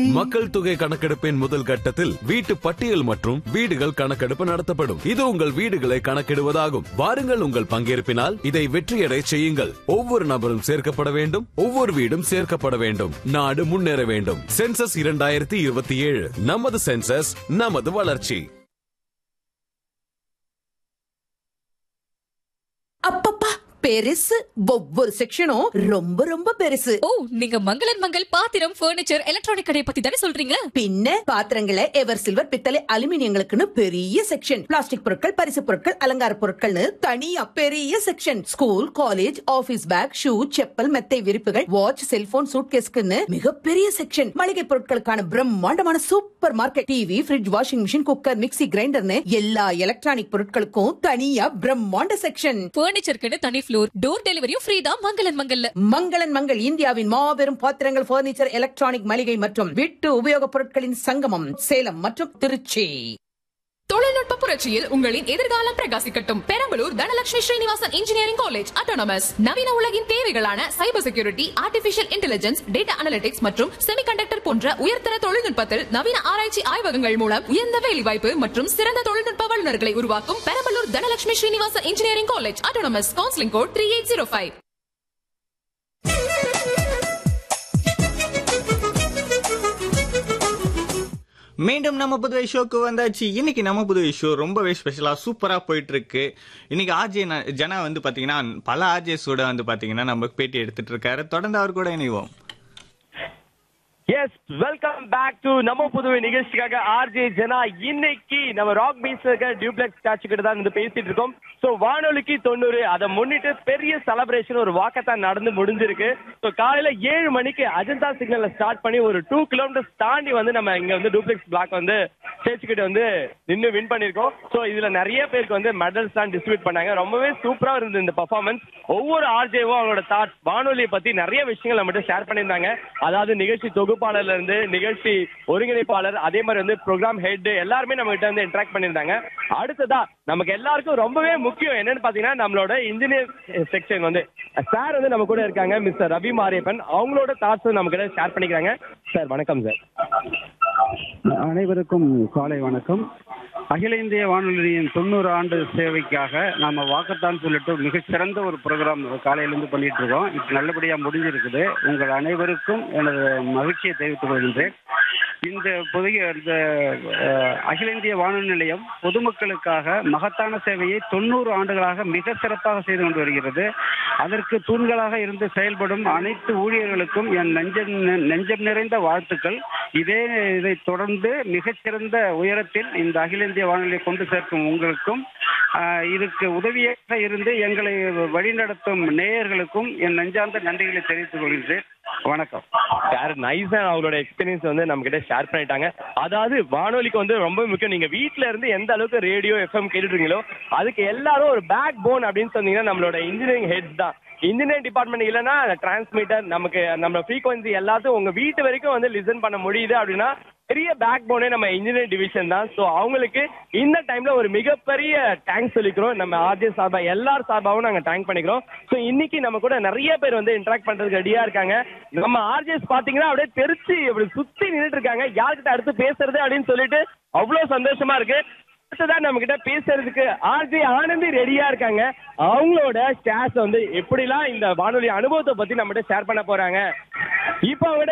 மக்கள் தொகை கணக்கெடுப்பின் முதல் கட்டத்தில் வீட்டு பட்டியல் மற்றும் வீடுகள் கணக்கெடுப்பு நடத்தப்படும் இது உங்கள் வீடுகளை கணக்கிடுவதாகும் வாருங்கள் உங்கள் பங்கேற்பினால் இதை வெற்றியடை செய்யுங்கள் ஒவ்வொரு நபரும் சேர்க்கப்பட வேண்டும் ஒவ்வொரு வீடும் சேர்க்கப்பட வேண்டும் நாடு முன்னேற வேண்டும் சென்சஸ் இரண்டாயிரத்தி இருபத்தி ஏழு நமது சென்சஸ் நமது வளர்ச்சி அப்பப்பா பெருசு ஒவ்வொரு செக்ஷனும் ரொம்ப ரொம்ப பெருசு ஓ நீங்க மங்களன் மங்கள் பாத்திரம் பர்னிச்சர் எலக்ட்ரானிக் கடையை பத்தி தானே சொல்றீங்க பின்ன பாத்திரங்களை எவர் சில்வர் பித்தளை அலுமினியங்களுக்குன்னு பெரிய செக்ஷன் பிளாஸ்டிக் பொருட்கள் பரிசு பொருட்கள் அலங்கார பொருட்கள்னு தனியா பெரிய section school college office bag shoe chappal மெத்தை விரிப்புகள் வாட்ச் செல்போன் சூட்கேஸ்க்குன்னு மிகப்பெரிய செக்ஷன் மளிகை பொருட்களுக்கான பிரம்மாண்டமான supermarket TV fridge washing machine cooker mixie கிரைண்டர்னு எல்லா எலக்ட்ரானிக் பொருட்களுக்கும் தனியா பிரம்மாண்ட செக்ஷன் பர்னிச்சருக்குன்னு தனி ஃப்ளோர் டோர் டெலிவரியும் ஃப்ரீ தான் மங்களன் மங்கல்ல மங்களன் மங்கள் இந்தியாவின் மாபெரும் பாத்திரங்கள் பர்னிச்சர் எலக்ட்ரானிக் மளிகை மற்றும் வீட்டு உபயோகப் பொருட்களின் சங்கமம் சேலம் மற்றும் திருச்சி தொழில்நுட்ப புரட்சியில் உங்களின் எதிர்காலம் பிரகாசிக்கட்டும் Perambalur Dhanalakshmi Srinivasan engineering college autonomous நவீன உலகின் தேவைகளான cyber security artificial intelligence data analytics மற்றும் செமிகண்டக்டர் போன்ற உயர்தர தொழில்நுட்பத்தில் நவீன ஆராய்ச்சி ஆய்வகங்கள் மூலம் உயர்ந்த வேலைவாய்ப்பு மற்றும் சிறந்த தொழில்நுட்ப வல்லுநர்களை உருவாக்கும் Perambalur Dhanalakshmi Srinivasan engineering college autonomous counselling code three eight zero five மீண்டும் நம்ம புதுவை ஷோக்கு வந்தாச்சு இன்னைக்கு நம்ம புதுவை ஷோ ரொம்பவே ஸ்பெஷலா சூப்பரா போயிட்டு இருக்கு இன்னைக்கு ஆர்ஜே ஜனா வந்து பாத்தீங்கன்னா பல ஆர்ஜேஸோட வந்து பாத்தீங்கன்னா நம்ம பேட்டி எடுத்துட்டு இருக்காரு தொடர்ந்து அவர் கூட இணைவோம் எஸ் வெல்கம் பேக் டு நம்ம புதுவை நிகழ்ச்சிக்காக ஆர்ஜே ஜனா இன்னைக்கு நம்ம ராக் பீச் இருக்க டியூப்ளெக்ஸ் காட்சி கிட்ட தான் வந்து பேசிட்டு இருக்கோம் ஸோ வானொலிக்கு தொண்ணூறு அதை முன்னிட்டு பெரிய செலப்ரேஷன் ஒரு வாக்கத்தான் நடந்து முடிஞ்சிருக்கு ஸோ காலையில ஏழு மணிக்கு அஜந்தா சிக்னல்ல ஸ்டார்ட் பண்ணி ஒரு டூ கிலோமீட்டர்ஸ் தாண்டி வந்து நம்ம இங்க வந்து டூப்ளெக்ஸ் பிளாக் வந்து ஸ்டேஜ் கிட்ட வந்து நின்று வின் பண்ணியிருக்கோம் ஸோ இதுல நிறைய பேருக்கு வந்து மெடல்ஸ் தான் டிஸ்ட்ரிபியூட் பண்ணாங்க ரொம்பவே சூப்பரா இருந்தது இந்த பர்ஃபார்மன்ஸ் ஒவ்வொரு ஆர்ஜேவும் அவங்களோட தாட்ஸ் வானொலியை பத்தி நிறைய விஷயங்கள் நம்மகிட்ட ஷேர் பண்ணியிருந்தாங்க அதாவது நிகழ்ச்சி தொகுப்பாளர்ல இருந்து நிகழ்ச்சி ஒருங்கிணைப்பாளர் அதே மாதிரி வந்து ப்ரோக்ராம் ஹெட் எல்லாருமே நம்ம கிட்ட வந்து இன்டராக்ட் பண்ணியிருந்தாங்க அடுத்ததா நமக்கு எல்லாருக்கும் ரொம்பவே முக்கியம் என்னன்னு பாத்தீங்கன்னா நம்மளோட இன்ஜினியர் செக்ஷன் வந்து சார் வந்து நம்ம கூட இருக்காங்க மிஸ்டர் ரவி மாரியப்பன் அவங்களோட தாட்ஸ் நம்ம கிட்ட ஷேர் பண்ணிக்கிறாங்க சார் வணக்கம் சார் அனைவருக்கும் காலை வணக்கம் அகில இந்திய வானொலியின் தொண்ணூறு ஆண்டு சேவைக்காக நாம வாக்கத்தான் சொல்லிட்டு மிகச்சிறந்த ஒரு ப்ரோக்ராம் காலையிலேருந்து பண்ணிட்டு இருக்கோம் இப்போ நல்லபடியாக முடிஞ்சிருக்குது உங்கள் அனைவருக்கும் எனது மகிழ்ச்சியை தெரிவித்துக் கொள்கின்றேன் இந்த புதிய இந்த அஹ், அகில இந்திய வானொலி நிலையம் பொதுமக்களுக்காக மகத்தான சேவையை தொண்ணூறு ஆண்டுகளாக மிக சிறப்பாக செய்து கொண்டு வருகிறது அதற்கு தூண்களாக இருந்து செயல்படும் அனைத்து ஊழியர்களுக்கும் என் நெஞ்சம் நி- நெஞ்சம் நிறைந்த வாழ்த்துக்கள் இதே இதை தொடர்ந்து மிகச்சிறந்த உயரத்தில் இந்த அகில இந்திய வானொலியை கொண்டு சேர்க்கும் உங்களுக்கும் ஆஹ், இதுக்கு உதவியாக இருந்து எங்களை வழிநடத்தும் நேயர்களுக்கும் என் நெஞ்சார்ந்த நன்றிகளை தெரிவித்துக் கொள்கிறேன் வணக்கம் சார் நைஸா அவங்களோட எக்ஸ்பீரியன்ஸ் வந்து நம்ம கிட்ட ஷேர் பண்ணிட்டாங்க அதாவது வானொலிக்கு வந்து ரொம்ப முக்கியம் நீங்க வீட்ல இருந்து எந்த அளவுக்கு ரேடியோ எஃப்எம் கேட்டுட்டு இருக்கீங்களோ அதுக்கு எல்லாரும் ஒரு பேக் போன் அப்படின்னு சொன்னீங்கன்னா நம்மளோட இன்ஜினியரிங் ஹெட்ஸ் தான் இன்ஜினியரிங் டிபார்ட்மெண்ட் இல்லைன்னா டிரான்ஸ்மிட்டர் நமக்கு நம்ம ஃப்ரீக்வன்சி எல்லாத்தையும் உங்க வீட்டு வரைக்கும் வந்து லிசன் பண்ண முடியுது அப்படின்னா பெரிய பேக் போனே நம்ம இன்ஜினியரிங் டிவிஷன் தான் ஸோ அவங்களுக்கு இந்த டைம்ல ஒரு மிகப்பெரிய தேங்க்ஸ் சொல்லிக்கிறோம் நம்ம ஆர்ஜே சார்பா எல்லார் சார்பாகவும் நாங்க தேங்க் பண்ணிக்கிறோம் ஸோ இன்னைக்கு நம்ம கூட நிறைய பேர் வந்து இன்டராக்ட் பண்றதுக்கு ரெடியா இருக்காங்க நம்ம ஆர்ஜேஸ் பாத்தீங்கன்னா அப்படியே தெரிச்சு இப்படி சுத்தி நின்னுட்டு இருக்காங்க யார்கிட்ட அடுத்து பேசுறது அப்படின்னு சொல்லிட்டு அவ்வளவு சந்தோஷமா இருக்கு அடுத்ததான் நம்ம கிட்ட பேசுறதுக்கு ஆர்ஜே ஆனந்தி ரெடியா இருக்காங்க அவங்களோட ஸ்டாஸ் வந்து எப்படிலாம் இந்த வானொலி அனுபவத்தை பத்தி நம்ம ஷேர் பண்ண போறாங்க இப்போ அவங்க